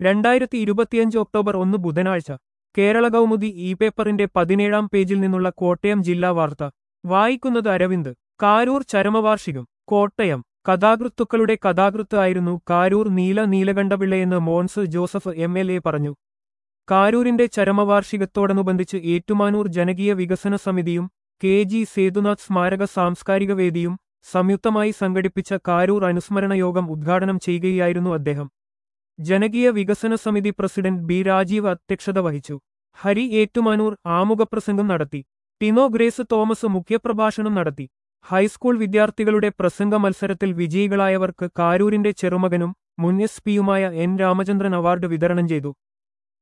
രണ്ടായിരത്തി ഇരുപത്തിയഞ്ച് ഒക്ടോബർ ഒന്ന് ബുധനാഴ്ച കേരള കൗമുദി ഇ പേപ്പറിന്റെ പതിനേഴാം പേജിൽ നിന്നുള്ള കോട്ടയം ജില്ലാ വാർത്ത വായിക്കുന്നത് അരവിന്ദ് കാരൂർ ചരമവാർഷികം കോട്ടയം കഥാകൃത്തുക്കളുടെ കഥാകൃത്ത് ആയിരുന്നു കാരൂർ നീല നീലകണ്ഠപിള്ളയെന്ന് Mons Joseph M L A പറഞ്ഞു കാരൂരിന്റെ ചരമവാർഷികത്തോടനുബന്ധിച്ച് ഏറ്റുമാനൂർ ജനകീയ വികസന സമിതിയും കെ ജി സേതുനാഥ് സ്മാരക സാംസ്കാരിക വേദിയും സംയുക്തമായി സംഘടിപ്പിച്ച കാരൂർ അനുസ്മരണ യോഗം ഉദ്ഘാടനം ചെയ്യുകയായിരുന്നു അദ്ദേഹം ജനകീയ വികസന സമിതി പ്രസിഡന്റ് ബി രാജീവ് അധ്യക്ഷത വഹിച്ചു ഹരി ഏറ്റുമാനൂർ ആമുഖപ്രസംഗം നടത്തി ടിനോ ഗ്രേസ് തോമസ് മുഖ്യപ്രഭാഷണം നടത്തി ഹൈസ്കൂൾ വിദ്യാർത്ഥികളുടെ പ്രസംഗ മത്സരത്തിൽ വിജയികളായവർക്ക് കാരൂരിന്റെ ചെറുമകനും മുൻ എസ് പിയുമായ എൻ രാമചന്ദ്രൻ അവാർഡ് വിതരണം ചെയ്തു